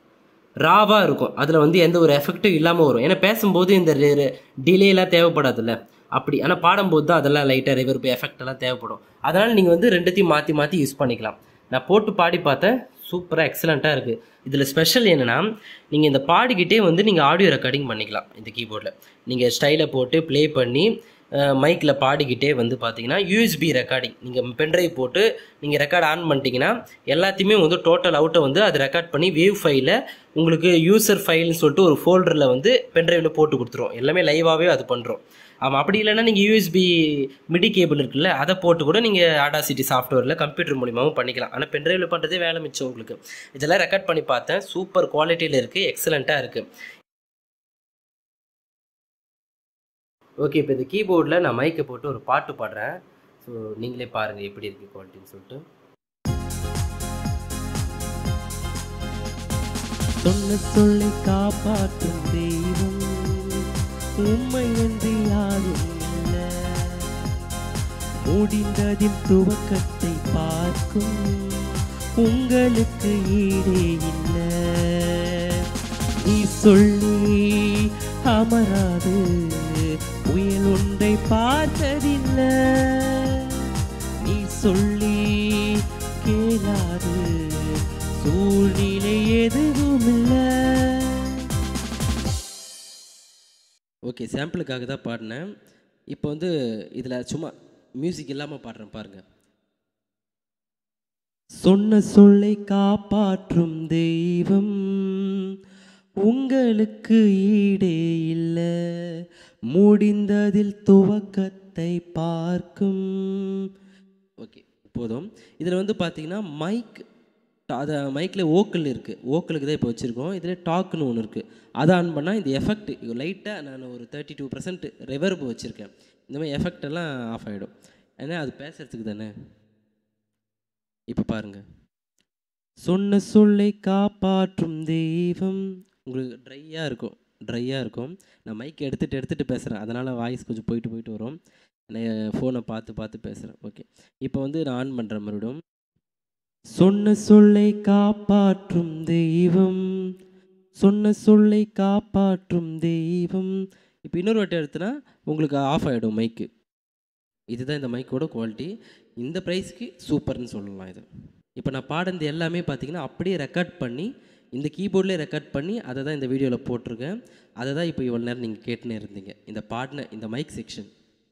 A: ராவாக இருக்கும் அதில் வந்து எந்த ஒரு எஃபெக்ட்டும் இல்லாமல் வரும் ஏன்னா பேசும்போது இந்த டிலேலாம் தேவைப்படாதுல்ல அப்படி ஆனால் பாடும்போது தான் அதெல்லாம் லைட்டாக ரிவர்பு எஃபெக்ட் எல்லாம் தேவைப்படும் அதனால் நீங்கள் வந்து ரெண்டுத்தையும் மாற்றி மாற்றி யூஸ் பண்ணிக்கலாம் நான் போட்டு பாடி பார்த்தேன் சூப்பராக எக்ஸலண்ட்டாக இருக்குது இதில் ஸ்பெஷல் என்னென்னா நீங்கள் இந்த பாடிக்கிட்டே வந்து நீங்கள் ஆடியோ ரெக்கார்டிங் பண்ணிக்கலாம் இந்த கீபோர்டில் நீங்கள் ஸ்டைலை போட்டு ப்ளே பண்ணி மைக்கில் பாடிக்கிட்டே வந்து பார்த்தீங்கன்னா யூஎஸ்பி ரெக்கார்டிங் நீங்கள் பென்ட்ரைவ் போட்டு நீங்கள் ரெக்கார்ட் ஆன் பண்ணிட்டீங்கன்னா எல்லாத்தையுமே வந்து டோட்டல் அவுட்டை வந்து அது ரெக்கார்ட் பண்ணி வேவ் ஃபைலில் உங்களுக்கு யூசர் ஃபைல்னு சொல்லிட்டு ஒரு ஃபோல்டரில் வந்து பென்ட்ரைவில் போட்டு கொடுத்துரும் எல்லாமே லைவாகவே அது பண்ணுறோம் ஆமாம் அப்படி இல்லைன்னா நீங்கள் யூஎஸ்பி மிடி கேபிள் இருக்குல்ல அதை போட்டு கூட நீங்கள் ஆடாசிட்டி சாஃப்ட்வேரில் கம்ப்யூட்டர் மூலியமாகவும் பண்ணிக்கலாம் ஆனால் பென்ட்ரைவில் பண்ணுறதே வேலை மிச்சம் உங்களுக்கு இதெல்லாம் ரெக்கார்ட் பண்ணி பார்த்தேன் சூப்பர் குவாலிட்டியில் இருக்குது எக்ஸலண்ட்டாக இருக்குது ஓகே இப்போ இந்த கீபோர்டில் நான் மைக்கை போட்டு ஒரு பாட்டு பாடுறேன் ஸோ நீங்களே பாருங்கள் எப்படி இருக்குது குவாலிட்டின்னு சொல்லிட்டு
B: சொன்ன சொல்லை காப்பாற்றும் தெய்வம் உண்மை என்று யாரும் இல்லை முடிந்ததில் துவக்கத்தை பார்க்கும் உங்களுக்கு ஈடே இல்லை நீ சொல்லி அமராது புயல் ஒன்றை பார்த்ததில்லை நீ சொல்லி கேளாது சூழ்நிலை எதுவும் இல்லை
A: ஓகே சாம்பிளுக்காக தான் பாடினேன் இப்போ வந்து இதில் சும்மா மியூசிக் இல்லாமல் பாடுறேன் பாருங்கள்
B: சொன்ன சொல்லை காப்பாற்றும் தெய்வம் உங்களுக்கு ஈடே இல்லை முடிந்ததில் துவக்கத்தை பார்க்கும்
A: ஓகே போதும் இதில் வந்து பார்த்தீங்கன்னா மைக் அதை மைக்கில் ஓக்கல் இருக்குது ஓக்கலுக்கு தான் இப்போ வச்சுருக்கோம் இதில் டாக்னு ஒன்று இருக்குது அதை ஆன் பண்ணால் இந்த எஃபெக்ட் லைட்டாக நான் ஒரு தேர்ட்டி டூ பர்சன்ட் ரெவர்பு வச்சுருக்கேன் இந்த மாதிரி எஃபெக்ட் எல்லாம் ஆஃப் ஆகிடும் ஏன்னா அது பேசுகிறதுக்கு தானே இப்போ பாருங்கள்
B: சொன்ன சொல்லை காப்பாற்றும் தெய்வம்
A: உங்களுக்கு ட்ரையாக இருக்கும் ட்ரையாக இருக்கும் நான் மைக் எடுத்துகிட்டு எடுத்துகிட்டு பேசுகிறேன் அதனால் வாய்ஸ் கொஞ்சம் போயிட்டு போயிட்டு வரும் நான் ஃபோனை பார்த்து பார்த்து பேசுகிறேன் ஓகே இப்போ வந்து நான் ஆன் பண்ணுறேன் மறுபடியும்
B: சொன்ன சொல்லை காப்பாற்றும் தெய்வம் சொன்ன சொல்லை காப்பாற்றும் தெய்வம்
A: இப்போ இன்னொரு வாட்டி எடுத்தனா உங்களுக்கு ஆஃப் ஆகிடும் மைக்கு இதுதான் இந்த மைக்கோட குவாலிட்டி இந்த ப்ரைஸ்க்கு சூப்பர்னு சொல்லலாம் இது இப்போ நான் பாடினது எல்லாமே பார்த்தீங்கன்னா அப்படியே ரெக்கார்ட் பண்ணி இந்த கீபோர்ட்லேயே ரெக்கார்ட் பண்ணி அதை தான் இந்த வீடியோவில் போட்டிருக்கேன் அதை தான் இப்போ இவ்வளோ நேரம் நீங்கள் கேட்டுனே இருந்தீங்க இந்த பாடின இந்த மைக் செக்ஷன்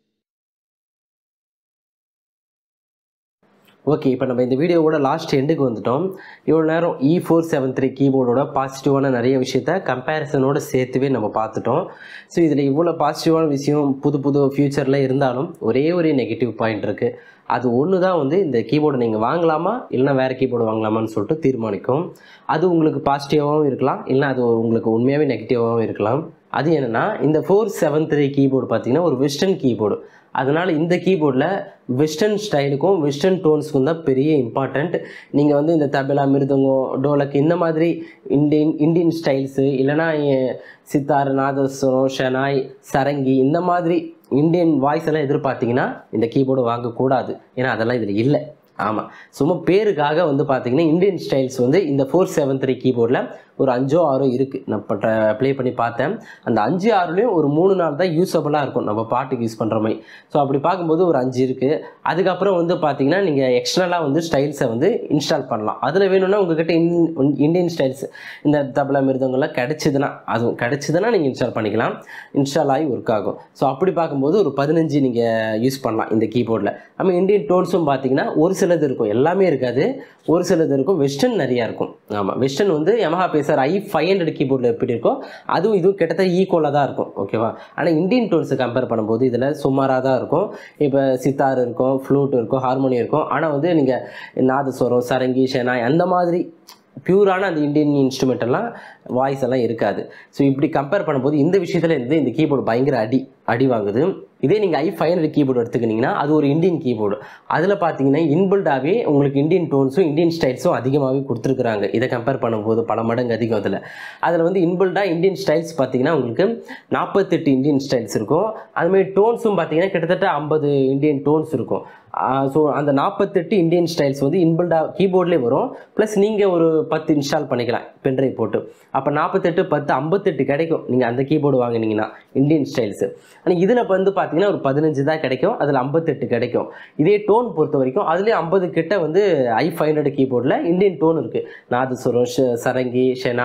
A: ஓகே இப்போ நம்ம இந்த வீடியோவோட லாஸ்ட் எண்டுக்கு வந்துட்டோம் இவ்வளோ நேரம் இ ஃபோர் செவன் த்ரீ கீபோர்டோட பாசிட்டிவான நிறைய விஷயத்த கம்பேரிசனோட சேர்த்துவே நம்ம பார்த்துட்டோம் ஸோ இதில் இவ்வளோ பாசிட்டிவான விஷயம் புது புது ஃப்யூச்சரில் இருந்தாலும் ஒரே ஒரு நெகட்டிவ் பாயிண்ட் இருக்குது அது ஒன்று தான் வந்து இந்த கீபோர்டை நீங்கள் வாங்கலாமா இல்லைனா வேறு கீபோர்டு வாங்கலாமான்னு சொல்லிட்டு தீர்மானிக்கும் அது உங்களுக்கு பாசிட்டிவாகவும் இருக்கலாம் இல்லை அது உங்களுக்கு உண்மையாகவே நெகட்டிவாகவும் இருக்கலாம் அது என்னென்னா இந்த ஃபோர் செவன் த்ரீ கீபோர்டு பார்த்தீங்கன்னா ஒரு வெஸ்டர்ன் கீபோர்டு அதனால் இந்த கீபோர்டில் வெஸ்டர்ன் ஸ்டைலுக்கும் வெஸ்டர்ன் டோன்ஸுக்கும் தான் பெரிய இம்பார்ட்டண்ட் நீங்கள் வந்து இந்த தபலா மிருதங்கம் டோலக் இந்த மாதிரி இந்தியன் இந்தியன் ஸ்டைல்ஸு இல்லைனா எ- சித்தார் நாதஸ்வரம் ஷெனாய் சரங்கி இந்த மாதிரி இந்தியன் வாய்ஸ் எல்லாம் எதிர்பார்த்தீங்கன்னா இந்த கீபோர்டு வாங்கக்கூடாது ஏன்னா அதெல்லாம் இதில் இல்லை ஆமாம் சும்மா பேருக்காக வந்து பார்த்தீங்கன்னா இந்தியன் ஸ்டைல்ஸ் வந்து இந்த ஃபோர் செவன் த்ரீ கீபோர்டில் ஒரு அஞ்சோ ஆறோ இருக்குது நான் இப்போ ப்ளே பண்ணி பார்த்தேன் அந்த அஞ்சு ஆறுலேயும் ஒரு மூணு நாள் தான் யூஸபிளாக இருக்கும் நம்ம பாட்டுக்கு யூஸ் பண்ணுற மாதிரி ஸோ அப்படி பார்க்கும்போது ஒரு அஞ்சு இருக்குது அதுக்கப்புறம் வந்து பார்த்தீங்கன்னா நீங்கள் எக்ஸ்டர்னலாக வந்து ஸ்டைல்ஸை வந்து இன்ஸ்டால் பண்ணலாம் அதில் வேணும்னா உங்ககிட்ட இன் இந்தியன் ஸ்டைல்ஸ் இந்த தபலா மிருதங்கள்லாம் கிடச்சிதுன்னா அதுவும் கிடச்சிதுன்னா நீங்கள் இன்ஸ்டால் பண்ணிக்கலாம் இன்ஸ்டால் ஆகி ஒர்க் ஆகும் ஸோ அப்படி பார்க்கும்போது ஒரு பதினஞ்சு நீங்கள் யூஸ் பண்ணலாம் இந்த கீபோர்டில் நம்ம இந்தியன் டோன்ஸும் பார்த்தீங்கன்னா ஒரு சிலது இருக்கும் எல்லாமே இருக்காது ஒரு சிலது இருக்கும் வெஸ்டர்ன் நிறையா இருக்கும் ஆமாம் வெஸ்டர்ன் வந்து Yamaha PSR I five hundred கீபோர்டில் எப்படி இருக்கோ அதுவும் இதுவும் கிட்டத்தட்ட ஈக்குவலாக தான் இருக்கும் ஓகேவா ஆனால் இந்தியன் டோன்ஸை கம்பேர் பண்ணும்போது இதில் சுமாராக தான் இருக்கும் இப்போ சித்தார் இருக்கும் ஃப்ளூட் இருக்கும் ஹார்மோனியம் இருக்கும் ஆனால் வந்து நீங்கள் நாதஸ்வரம் சரங்கி ஷெனாய் அந்த மாதிரி பியூரான அந்த இந்தியன் இன்ஸ்ட்ருமெண்ட் எல்லாம் வாய்ஸ் எல்லாம் இருக்காது ஸோ இப்படி கம்பேர் பண்ணும்போது இந்த விஷயத்தில் இருந்து இந்த கீபோர்டு பயங்கர அடி அடி வாங்குது இதே நீங்கள் ஐ ஃபைவ் ஹண்ட்ரட் கீபோர்டு எடுத்துக்கிட்டிங்கன்னா அது ஒரு இந்தியன் கீபோர்டு அதில் பார்த்தீங்கன்னா இன்பில்டாகவே உங்களுக்கு இந்தியன் டோன்ஸும் இந்தியன் ஸ்டைல்ஸும் அதிகமாகவே கொடுத்துருக்குறாங்க இதை கம்பேர் பண்ணும்போது பல மடங்கு அதிகம் அதில் அதில் வந்து இன்பில்டாக இந்தியன் ஸ்டைல்ஸ் பார்த்தீங்கன்னா உங்களுக்கு நாற்பத்தெட்டு இந்தியன் ஸ்டைல்ஸ் இருக்கும் அதுமாதிரி டோன்ஸும் பார்த்தீங்கன்னா கிட்டத்தட்ட ஐம்பது இந்தியன் டோன்ஸ் இருக்கும் ஸோ அந்த நாற்பத்தெட்டு இந்தியன் ஸ்டைல்ஸ் வந்து இன்பில்டாக கீபோர்ட்லேயே வரும் ப்ளஸ் நீங்கள் ஒரு பத்து இன்ஸ்டால் பண்ணிக்கலாம் பென்ட்ரைவ் போட்டு அப்போ நாற்பத்தெட்டு பத்து ஐம்பத்தெட்டு கிடைக்கும் நீங்கள் அந்த கீபோர்டு வாங்குனீங்கன்னா இந்தியன் ஸ்டைல்ஸு ஆனால் இதில் வந்து பார்த்தீங்கன்னா ஒரு பதினஞ்சு தான் கிடைக்கும் அதில் ஐம்பத்தெட்டு கிடைக்கும் இதே டோன் பொறுத்த வரைக்கும் அதுலேயே ஐம்பது கிட்ட வந்து ஐ ஃபைவ் ஹண்ட்ரட் கீபோர்டில் இந்தியன் டோன் இருக்குது நாதஸ்வரம் ஷ- சரங்கி ஷெனாய்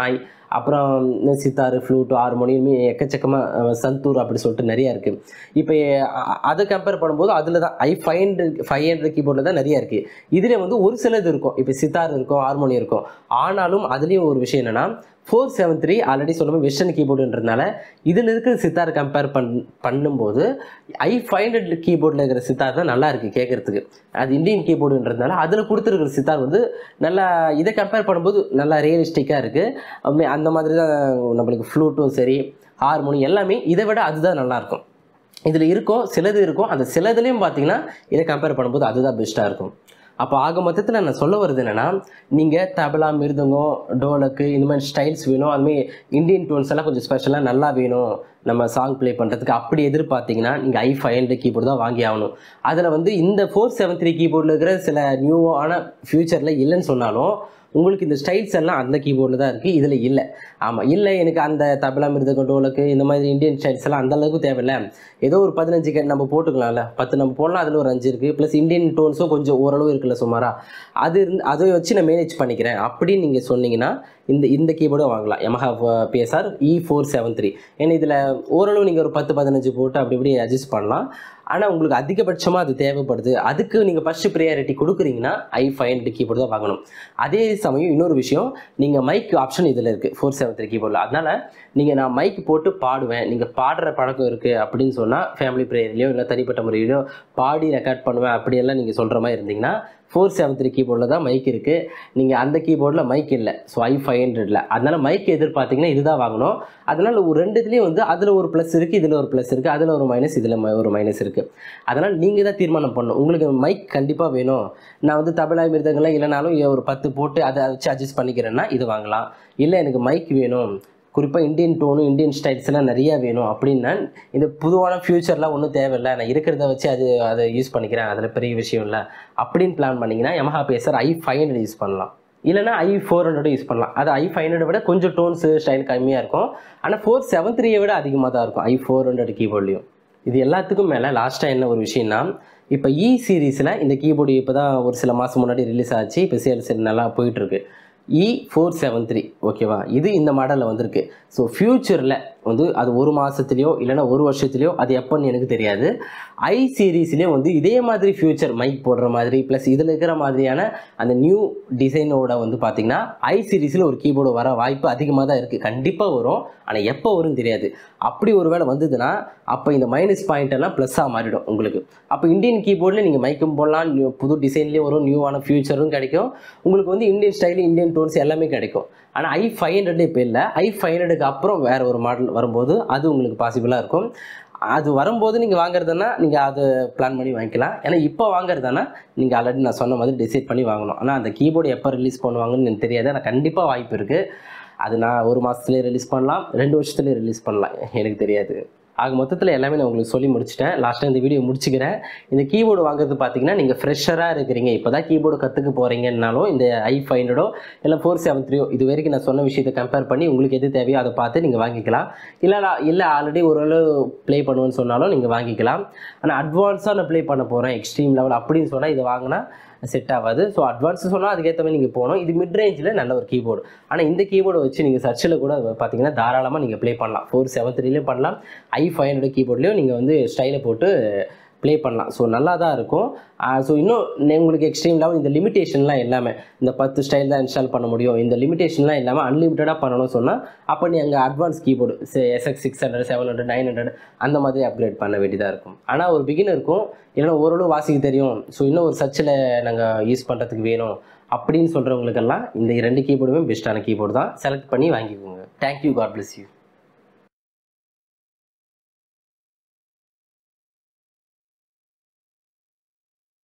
A: அப்புறம் இந்த சித்தார் ஃப்ளூட்டு ஹார்மோனியம் எக்கச்சக்கமாக சந்தூர் அப்படி சொல்லிட்டு நிறையா இருக்குது இப்போ அ- அதை கம்பேர் பண்ணும்போது அதில் தான் I five hundred five hundred கீபோர்டில் தான் நிறையா இருக்குது இதில் வந்து ஒரு சிலது இருக்கும் இப்போ சித்தார் இருக்கும் ஹார்மோனியம் இருக்கும் ஆனாலும் அதுலேயும் ஒரு விஷயம் என்னென்னா ஃபோர் செவன் த்ரீ ஆல்ரெடி சொன்ன வெஸ்டர்ன் கீபோர்டுன்றதுனால இதில் இருக்கிற சித்தார் கம்பேர் பண் பண்ணும்போது ஐ ஃபைவ் ஹண்ட்ரட் கீபோர்டில் இருக்கிற சித்தார் தான் நல்லா இருக்குது கேட்குறதுக்கு அது இந்தியன் கீபோர்டுன்றதுனால அதில் கொடுத்துருக்கிற சித்தார் வந்து நல்லா இதை கம்பேர் பண்ணும்போது நல்லா ரியலிஸ்டிக்காக இருக்குது அந்த மாதிரி தான் நம்மளுக்கு ஃப்ளூட்டும் சரி ஹார்மோனி எல்லாமே இதை விட அதுதான் நல்லாயிருக்கும் இதில் இருக்கும் சிலது இருக்கும் அந்த சிலதுலேயும் பார்த்தீங்கன்னா இதை கம்பேர் பண்ணும்போது அதுதான் பெஸ்ட்டாக இருக்கும் அப்போ ஆக மொத்தத்தில் நான் சொல்ல வருது என்னென்னா நீங்கள் தபலா மிருதங்கம் டோலக்கு இந்த மாதிரி ஸ்டைல்ஸ் வேணும் அதுமாதிரி இந்தியன் டோன்ஸ் எல்லாம் கொஞ்சம் ஸ்பெஷலாக நல்லா வேணும் நம்ம சாங் ப்ளே பண்ணுறதுக்கு அப்படி எதிர்பார்த்தீங்கன்னா நீங்கள் ஐ ஃபைவ் ஹண்ட்ரட் கீபோர்டு தான் வாங்கி ஆகணும் அதில் வந்து இந்த ஃபோர் செவன் த்ரீ கீபோர்டில் இருக்கிற சில நியூவான ஃப்யூச்சரில் இல்லைன்னு சொன்னாலும் உங்களுக்கு இந்த ஸ்டைல்ஸ் எல்லாம் அந்த கீபோர்டில் தான் இருக்குது இதில் இல்லை ஆமாம் இல்லை எனக்கு அந்த தபலா மிருதகம் டோலுக்கு இந்த மாதிரி இந்தியன் ஸ்டைல்ஸ் எல்லாம் அந்த அளவுக்கு தேவையில்ல ஏதோ ஒரு பதினஞ்சு கே நம்ம போட்டுக்கலாம்ல பத்து நம்ம போடலாம் அதில் ஒரு அஞ்சு இருக்குது ப்ளஸ் இந்தியன் டோன்ஸும் கொஞ்சம் ஓரளவு இருக்குல்ல சுமாரா அது இருந்து அதை வச்சு நான் மேனேஜ் பண்ணிக்கிறேன் அப்படின்னு நீங்கள் சொன்னீங்கன்னா இந்த இந்த கீபோர்டும் வாங்கலாம் Yamaha PSR E four seven three ஏன்னா இதில் ஓரளவு நீங்கள் ஒரு பத்து பதினஞ்சு போட்டு அப்படி இப்படி அட்ஜஸ்ட் பண்ணலாம் ஆனால் உங்களுக்கு அதிகபட்சமாக அது தேவைப்படுது அதுக்கு நீங்கள் ஃபஸ்ட்டு ப்ரியாரிட்டி கொடுக்குறீங்கன்னா ஐ ஃபைவ் ஹண்ட்ரட் கீபோர்டு தான் வாங்கணும் அதே சமயம் இன்னொரு விஷயம் நீங்கள் மைக் ஆப்ஷன் இதில் இருக்குது ஃபோர் செவன் த்ரீ கீபோர்டில் அதனால் நீங்கள் நான் மைக் போட்டு பாடுவேன் நீங்கள் பாடுற பழக்கம் இருக்குது அப்படின்னு சொன்னால் ஃபேமிலி ப்ரேயர்லையோ இல்லை தனிப்பட்ட முறையிலையோ பாடி ரெக்கார்ட் பண்ணுவேன் அப்படியெல்லாம் நீங்கள் சொல்கிற மாதிரி இருந்தீங்கன்னா ஃபோர் செவன் த்ரீ கீபோர்டில் தான் மைக் இருக்குது நீங்கள் அந்த கீபோர்டில் மைக் இல்லை ஸோ ஐ ஃபைவ் ஹண்ட்ரடில் அதனால் மைக் எதிர்பார்த்தீங்கன்னா இதுதான் வாங்கணும் அதனால் ஒரு ரெண்டுத்துலேயும் வந்து அதில் ஒரு ப்ளஸ் இருக்குது இதில் ஒரு ப்ளஸ் இருக்குது அதில் ஒரு மைனஸ் இதில் ஒரு மைனஸ் இருக்குது அதனால் நீங்கள் தான் தீர்மானம் பண்ணணும் உங்களுக்கு மைக் கண்டிப்பாக வேணும் நான் வந்து தபலா மிருதங்கள்லாம் இல்லைனாலும் ஒரு பத்து போட்டு அதை வச்சு அட்ஜஸ்ட் பண்ணிக்கிறேன்னா இது வாங்கலாம் இல்லை எனக்கு மைக் வேணும் குறிப்பாக இந்தியன் டோனு இந்தியன் ஸ்டைல்ஸ்லாம் நிறையா வேணும் அப்படின்னா இந்த பொதுவான ஃப்யூச்சர்லாம் ஒன்றும் தேவையில்லை நான் இருக்கிறத வச்சு அது அதை யூஸ் பண்ணிக்கிறேன் அதில் பெரிய விஷயம் இல்லை அப்படின்னு பிளான் பண்ணிங்கன்னா Yamaha PSR I five hundred use பண்ணலாம் இல்லைனா ஐ ஃபோர் ஹண்ட்ரட் யூஸ் பண்ணலாம் அது ஐ ஃபைவ் ஹண்ட்ரட் விட கொஞ்சம் டோன்ஸு ஸ்டைல் கம்மியாக இருக்கும் ஆனால் ஃபோர் செவன் த்ரீயை விட அதிகமாக தான் இருக்கும் ஐ ஃபோர் ஹண்ட்ரட் கீபோர்ட்லேயும் இது எல்லாத்துக்கும் மேலே லாஸ்ட்டாக என்ன ஒரு விஷயம்னா இப்போ இ சீரீஸில் இந்த கீபோர்டு இப்போ தான் ஒரு சில மாதம் முன்னாடி ரிலீஸ் ஆச்சு இப்போ சேல்ஸ் நல்லா போயிட்டுருக்கு இ ஃபோர் செவன் த்ரீ ஓகேவா இது இந்த மாடலில் வந்திருக்கு ஸோ ஃப்யூச்சரில் வந்து அது ஒரு மாதத்துலேயோ இல்லைன்னா ஒரு வருஷத்துலையோ அது எப்போன்னு எனக்கு தெரியாது ஐ சீரீஸ்லேயும் வந்து இதே மாதிரி ஃப்யூச்சர் மைக் போடுற மாதிரி ப்ளஸ் இதில் இருக்கிற மாதிரியான அந்த நியூ டிசைனோட வந்து பார்த்திங்கன்னா ஐ சீரீஸில் ஒரு கீபோர்டு வர வாய்ப்பு அதிகமாக தான் இருக்குது கண்டிப்பாக வரும் ஆனால் எப்போ வரும்னு தெரியாது அப்படி ஒரு வேளை வந்ததுன்னா அப்போ இந்த மைனஸ் பாயிண்ட் எல்லாம் ப்ளஸ்ஸாக மாறிடும் உங்களுக்கு அப்போ இந்தியன் கீபோர்டில் நீங்கள் மைக்கும் போடலாம் new- புது டிசைன்லேயும் வரும் நியூவான ஃபியூச்சரும் கிடைக்கும் உங்களுக்கு வந்து இந்தியன் ஸ்டைலு இந்தியன் டோன்ஸ் எல்லாமே கிடைக்கும் ஆனால் ஐ ஃபைவ் ஹண்ட்ரட் இப்போ இல்லை ஐ ஃபைவ் ஹண்ட்ரடுக்கு அப்புறம் வேறு ஒரு மாடல் வரும்போது அது உங்களுக்கு பாசிபிளாக இருக்கும் அது வரும்போது நீங்கள் வாங்குறதுன்னா நீங்கள் அதை பிளான் பண்ணி வாங்கிக்கலாம் ஏன்னா இப்போ வாங்குறதுனா நீங்கள் ஆல்ரெடி நான் சொன்ன மாதிரி டிசைட் பண்ணி வாங்கணும் ஆனால் அந்த கீபோர்டு எப்போ ரிலீஸ் பண்ணுவாங்கன்னு எனக்கு தெரியாது ஆனால் கண்டிப்பாக வாய்ப்பு இருக்குது அது நான் ஒரு மாதத்துலேயே ரிலீஸ் பண்ணலாம் ரெண்டு வருஷத்துலேயே ரிலீஸ் பண்ணலாம் எனக்கு தெரியாது ஆக மொத்தத்தில் எல்லாமே நான் உங்களுக்கு சொல்லி முடிச்சிட்டேன் லாஸ்ட்டாக இந்த வீடியோ முடிச்சுக்கிறேன் இந்த கீபோர்டு வாங்குறது பார்த்தீங்கன்னா நீங்கள் ஃப்ரெஷராக இருக்கிறீங்க இப்போ தான் கீபோர்டு கற்றுக்க போகிறீங்கன்னாலும் இந்த ஐ ஃபைவ் ஹண்ட்ரடோ இல்லை ஃபோர் செவன் த்ரீயோ இது வரைக்கும் நான் சொன்ன விஷயத்தை கம்பேர் பண்ணி உங்களுக்கு எது தேவையோ அதை பார்த்து நீங்கள் வாங்கிக்கலாம் இல்லை நான் இல்லை ஆல்ரெடி ஓரளவு ப்ளே பண்ணுவேன்னு சொன்னாலும் நீங்கள் வாங்கிக்கலாம் ஆனால் அட்வான்ஸாக நான் ப்ளே பண்ண போகிறேன் எக்ஸ்ட்ரீம் லெவல் அப்படின்னு சொன்னால் இதை வாங்கினா செட் ஆகாது ஸோ அட்வான்ஸ் சொன்னால் அதுக்கேற்ற மாதிரி நீங்கள் போகணும் இது மிட் ரேஞ்சில் நல்ல ஒரு கீபோர்டு ஆனால் இந்த கீபோர்டை வச்சு நீங்கள் சர்ச்சில் கூட பார்த்தீங்கன்னா தாராளமாக நீங்கள் ப்ளே பண்ணலாம் ஃபோர் செவன் த்ரீலேயும் பண்ணலாம் ஐ ஃபைவ் ஹண்ட்ரட் கீபோர்ட்லேயும் நீங்கள் வந்து ஸ்டைலை போட்டு ப்ளே பண்ணலாம் ஸோ நல்லா தான் இருக்கும் ஸோ இன்னும் நெ- உங்களுக்கு எக்ஸ்ட்ரீம் லெவல் இந்த லிமிடேஷன்லாம் எல்லாமே இந்த பத்து ஸ்டைல் தான் இன்ஸ்டால் பண்ண முடியும் இந்த லிமிடேஷன்லாம் இல்லாமல் அன்லிமிட்டடாக பண்ணணும்னு சொன்னால் அப்போ நீ அங்கே advance keyboard SX six hundred seven hundred nine hundred அந்த மாதிரி அப்கிரேட் பண்ண வேண்டியதாக இருக்கும் ஆனால் ஒரு பிகினருக்கும் இல்லைன்னா ஓரளவு வாசிக்க தெரியும் ஸோ இன்னும் ஒரு சர்ச்சில் நாங்கள் யூஸ் பண்ணுறதுக்கு வேணும் அப்படின்னு சொல்கிறவங்களுக்கெல்லாம் இந்த ரெண்டு கீபோர்டுமே பெஸ்ட்டான கீபோர்டு தான் செலக்ட் பண்ணி வாங்கிக்கோங்க தேங்க்யூ காட் bless யூ